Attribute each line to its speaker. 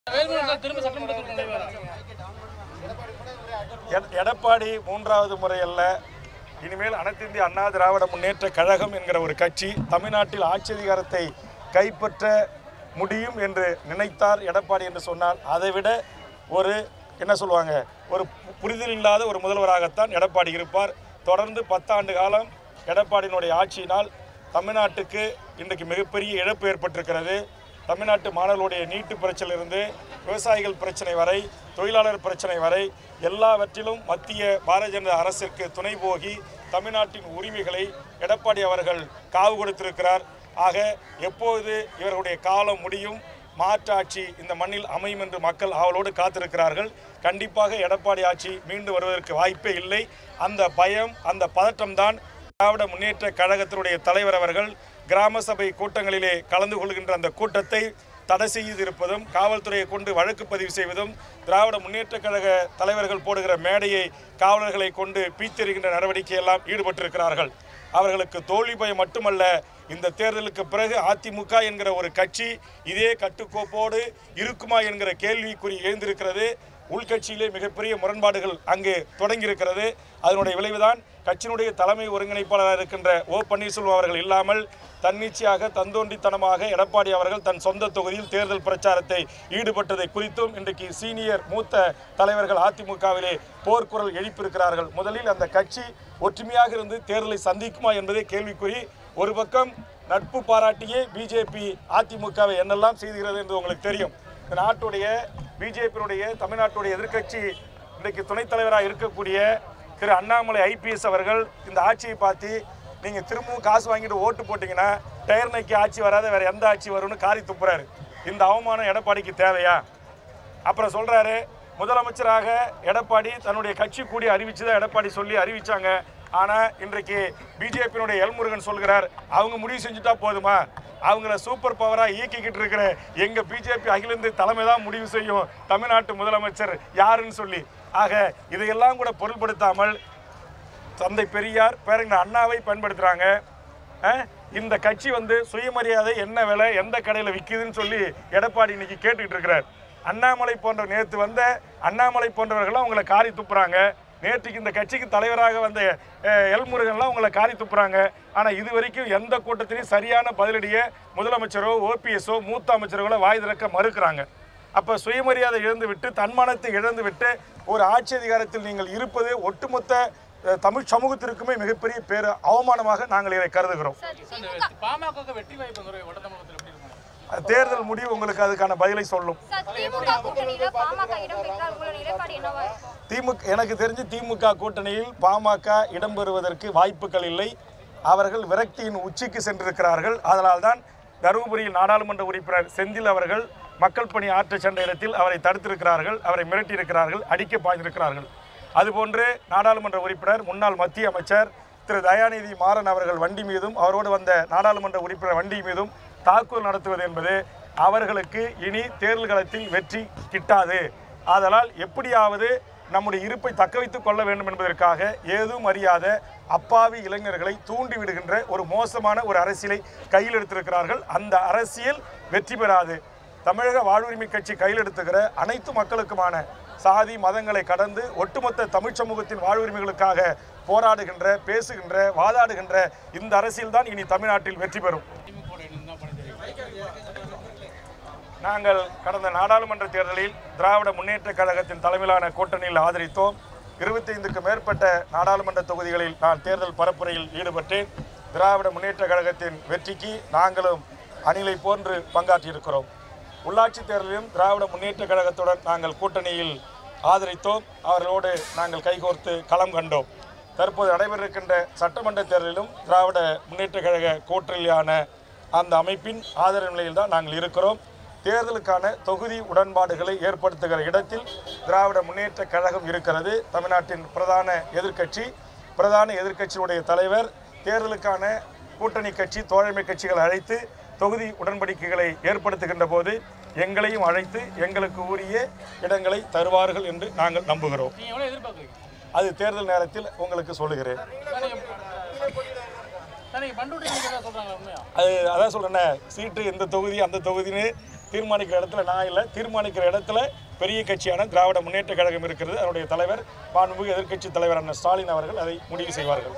Speaker 1: Velumani sir திரும்ப சட்டமன்றத்திற்கு நுழைவாரா
Speaker 2: எட- எடப்பாடி மூன்றாவது முறை அல்ல இனிமேல் அனைத்து இந்திய அண்ணா திராவிட முன்னேற்ற கழகம் என்கிற ஒரு கட்சி தமிழ்நாட்டில் ஆட்சி அதிகாரத்தை கைப்பற்ற முடியும் என்று நினைத்தார் எடப்பாடி என்று சொன்னால் அதைவிட ஒரு என்ன சொல்லுவாங்க ஒரு பு- புரிதல் இல்லாத ஒரு முதல்வராகத்தான் எடப்பாடி இருப்பார் தொடர்ந்து பத்தாண்டு காலம் எடப்பாடியினுடைய ஆட்சியினால் தமிழ்நாட்டுக்கு இன்றைக்கு மிகப்பெரிய இழப்பு ஏற்பட்டிருக்கிறது தமிழ்நாட்டு மாணவர்களுடைய நீட்டு பிரச்சனையிலிருந்து விவசாயிகள் பிரச்சனை வரை தொழிலாளர் பிரச்சனை வரை எல்லாவற்றிலும் மத்திய பாரதிய ஜனதா அரசிற்கு துணை போகி தமிழ்நாட்டின் உரிமைகளை எடப்பாடி அவர்கள் காவு கொடுத்திருக்கிறார் ஆக எப்போது இவர்களுடைய காலம் முடியும் மாற்றாட்சி இந்த மண்ணில் அமையும் என்று மக்கள் ஆவலோடு காத்திருக்கிறார்கள் கண்டிப்பாக எடப்பாடி ஆட்சி மீண்டு வருவதற்கு வாய்ப்பே இல்லை அந்த பயம் அந்த பதட்டம்தான் திராவிட முன்னேற்ற கழகத்தினுடைய தலைவர் அவர்கள் கிராம சபை கூட்டங்களிலே கலந்து கொள்கின்ற அந்த கூட்டத்தை தடை செய்திருப்பதும் காவல்துறையை கொண்டு வழக்கு பதிவு செய்வதும் திராவிட முன்னேற்ற கழக தலைவர்கள் போடுகிற மேடையை காவலர்களை கொண்டு பீத்தெறிகின்ற நடவடிக்கையெல்லாம் ஈடுபட்டிருக்கிறார்கள் அவர்களுக்கு தோல்வி பயம் மட்டுமல்ல இந்த தேர்தலுக்கு பிறகு அதிமுக என்கிற ஒரு கட்சி இதே கட்டுக்கோப்போடு இருக்குமா என்கிற கேள்விக்குறி எழுந்திருக்கிறது உள்கட்சியிலே மிகப்பெரிய முரண்பாடுகள் அங்கு தொடங்கியிருக்கிறது அதனுடைய விளைவுதான் கட்சியினுடைய தலைமை ஒருங்கிணைப்பாளராக இருக்கின்ற ஓ பன்னீர்செல்வம் அவர்கள் இல்லாமல் தன்னிச்சையாக தந்தோண்டித்தனமாக எடப்பாடி அவர்கள் தன் சொந்த தொகுதியில் தேர்தல் பிரச்சாரத்தை ஈடுபட்டதை குறித்தும் இன்றைக்கு சீனியர் மூத்த தலைவர்கள் அதிமுகவிலே போர்க்குரல் எழுப்பியிருக்கிறார்கள் முதலில் அந்த கட்சி ஒற்றுமையாக இருந்து தேர்தலை சந்திக்குமா என்பதே கேள்விக்குறி ஒரு பக்கம் நட்பு பாராட்டியே பிஜேபி அதிமுகவை என்னெல்லாம் செய்துகிறது என்று உங்களுக்கு தெரியும் இந்த நாட்டுடைய பிஜேபியினுடைய தமிழ்நாட்டுடைய எதிர்க்கட்சி இன்றைக்கு துணைத் தலைவராக இருக்கக்கூடிய திரு அண்ணாமலை ஐபிஎஸ் அவர்கள் இந்த ஆட்சியை பார்த்து நீங்கள் திரும்பவும் காசு வாங்கிட்டு ஓட்டு போட்டிங்கன்னா டயர் நக்கி ஆட்சி வராத வேற எந்த ஆட்சி வரும்னு காரி துப்புறாரு இந்த அவமானம் எடப்பாடிக்கு தேவையா அப்புறம் சொல்றாரு முதலமைச்சராக எடப்பாடி தன்னுடைய கட்சி கூடி அறிவிச்சு தான் எடப்பாடி சொல்லி அறிவிச்சாங்க ஆனா இன்றைக்கு பிஜேபியினுடைய எல்முருகன் சொல்கிறார் அவங்க முடிவு செஞ்சுட்டா போதுமா அவங்கள சூப்பர் பவரா இயக்கிக்கிட்டு இருக்கிற எங்க பிஜேபி அகில இந்திய தலைமை தான் முடிவு செய்யும் தமிழ்நாட்டு முதலமைச்சர் யாருன்னு சொல்லி ஆக இதையெல்லாம் கூட பொருள்படுத்தாமல் தந்தை பெரியார் பேரங்க அண்ணாவை பயன்படுத்துகிறாங்க அஹ், இந்த கட்சி வந்து சுயமரியாதை என்ன விலை எந்த கடையில் விற்குதுன்னு சொல்லி எடப்பாடி இன்னைக்கு கேட்டுக்கிட்டு இருக்கிறார் அண்ணாமலை போன்ற நேற்று வந்த அண்ணாமலை போன்றவர்கள்லாம் உங்களை காரி துப்புறாங்க நேற்றுக்கு இந்த கட்சிக்கு தலைவராக வந்த அஹ், எல்முருகன்லாம் உங்களை காரி துப்புறாங்க ஆனால் இது வரைக்கும் எந்த கூட்டத்திலையும் சரியான பதிலடியை முதலமைச்சரோ ஓபிஎஸ்ஓ மூத்த அமைச்சர்களோ வாய் திறக்க மறுக்கிறாங்க அப்போ சுயமரியாதை இழந்து விட்டு தன்மானத்தை இழந்து விட்டு ஒரு ஆட்சி அதிகாரத்தில் நீங்கள் இருப்பது ஒட்டுமொத்த அஹ், தமிழ் சமூகத்திற்குமே மிகப்பெரிய பேர் அவமானமாக நாங்கள் இதை கருதுகிறோம்
Speaker 1: பாமக வெற்றி வாய்ப்பு இந்த வட தமிழகத்தில் எப்படி இருக்கும்
Speaker 2: அஹ், தேர்தல் முடிவு உங்களுக்கு அதுக்கான பதிலை சொல்லும்
Speaker 3: சார் திமுக கூட்டணியில பாமக இடம் பெற்றால் உங்களோட நிலைப்பாடு என்னவா இருக்கும்
Speaker 2: திமுக எனக்கு தெரிஞ்சு திமுக கூட்டணியில் பாமக இடம்பெறுவதற்கு வாய்ப்புகள் இல்லை அவர்கள் விரக்தியின் உச்சிக்கு சென்றிருக்கிறார்கள் அதனால்தான் தருமபுரியில் நாடாளுமன்ற உறுப்பினர் செந்தில் அவர்கள் மக்கள் பணி ஆற்ற சென்ற இடத்தில் அவரை தடுத்திருக்கிறார்கள் அவரை மிரட்டியிருக்கிறார்கள் அடிக்க பாய்ந்திருக்கிறார்கள் அதுபோன்று நாடாளுமன்ற உறுப்பினர் முன்னாள் மத்திய அமைச்சர் திரு தயாநிதி மாறன் அவர்கள் வண்டி மீதும் அவரோடு வந்த நாடாளுமன்ற உறுப்பினர் வண்டி மீதும் தாக்குதல் நடத்துவது என்பது அவர்களுக்கு இனி தேர்தல் களத்தில் வெற்றி கிட்டாது ஆதலால் எப்படியாவது நம்முடைய இருப்பை தக்க வைத்துக் கொள்ள வேண்டும் என்பதற்காக ஏதும் அறியாத அப்பாவி இளைஞர்களை தூண்டி விடுகின்ற ஒரு மோசமான ஒரு அரசியலை கையில் எடுத்திருக்கிறார்கள் அந்த அரசியல் வெற்றி பெறாது தமிழக வாழ்வுரிமை கட்சி கையில் எடுத்துகிற அனைத்து மக்களுக்குமான சாதி மதங்களை கடந்து ஒட்டுமொத்த தமிழ் சமூகத்தின் வாழ்வுரிமைகளுக்காக போராடுகின்ற பேசுகின்ற வாதாடுகின்ற இந்த அரசியல் தான் இனி தமிழ்நாட்டில் வெற்றி பெறும்
Speaker 1: திமுக தான் பணி தெரியும்
Speaker 2: நாங்கள் கடந்த நாடாளுமன்ற தேர்தலில் திராவிட முன்னேற்றக் கழகத்தின் தலைமையிலான கூட்டணியில் ஆதரித்தோம் இருபத்தைந்துக்கு மேற்பட்ட நாடாளுமன்ற தொகுதிகளில் நான் தேர்தல் பரப்புரையில் ஈடுபட்டேன் திராவிட முன்னேற்றக் கழகத்தின் வெற்றிக்கு நாங்களும் அணிலை போன்று பங்காற்றியிருக்கிறோம் உள்ளாட்சி தேர்தலிலும் திராவிட முன்னேற்றக் கழகத்துடன் நாங்கள் கூட்டணியில் ஆதரித்தோம் அவர்களோடு நாங்கள் கைகோர்த்து களம் கண்டோம் தற்போது நடைபெறிருக்கின்ற சட்டமன்ற தேர்தலிலும் திராவிட முன்னேற்றக் கழக கூட்டணியிலான அந்த அமைப்பின் ஆதரவு நிலையில் தான் நாங்கள் இருக்கிறோம் தேர்தலுக்கான தொகுதி உடன்பாடுகளை ஏற்படுத்துகிற இடத்தில் திராவிட முன்னேற்ற கழகம் இருக்கிறது தமிழ்நாட்டின் பிரதான எதிர்க்கட்சி பிரதான எதிர்க்கட்சியுடைய தலைவர் தேர்தலுக்கான கூட்டணி கட்சி தோழமை கட்சிகளை அழைத்து தொகுதி உடன்படிக்கைகளை ஏற்படுத்துகின்ற போது எங்களையும் அழைத்து எங்களுக்கு உரிய இடங்களை தருவார்கள் என்று நாங்கள் நம்புகிறோம்
Speaker 1: நீங்க எவ்வளவு எதிர்பார்க்குறீங்க
Speaker 2: அது தேர்தல் நேரத்தில் உங்களுக்கு சொல்லுகிறேன்
Speaker 1: சார் நீங்க பண்ருட்டி நீங்க தான் சொல்றாங்க உண்மையா
Speaker 2: அது அதான் சொல்கிறேன்னே சீட்டு எந்த தொகுதி அந்த தொகுதின்னு தீர்மானிக்கிற இடத்துல நான் இல்லை தீர்மானிக்கிற இடத்துல பெரிய கட்சியான திராவிட முன்னேற்ற கழகம் இருக்கிறது அதனுடைய தலைவர் மாண்புமிகு எதிர்க்கட்சி தலைவர் அண்ணன் ஸ்டாலின் அவர்கள் அதை முடிவு செய்வார்கள்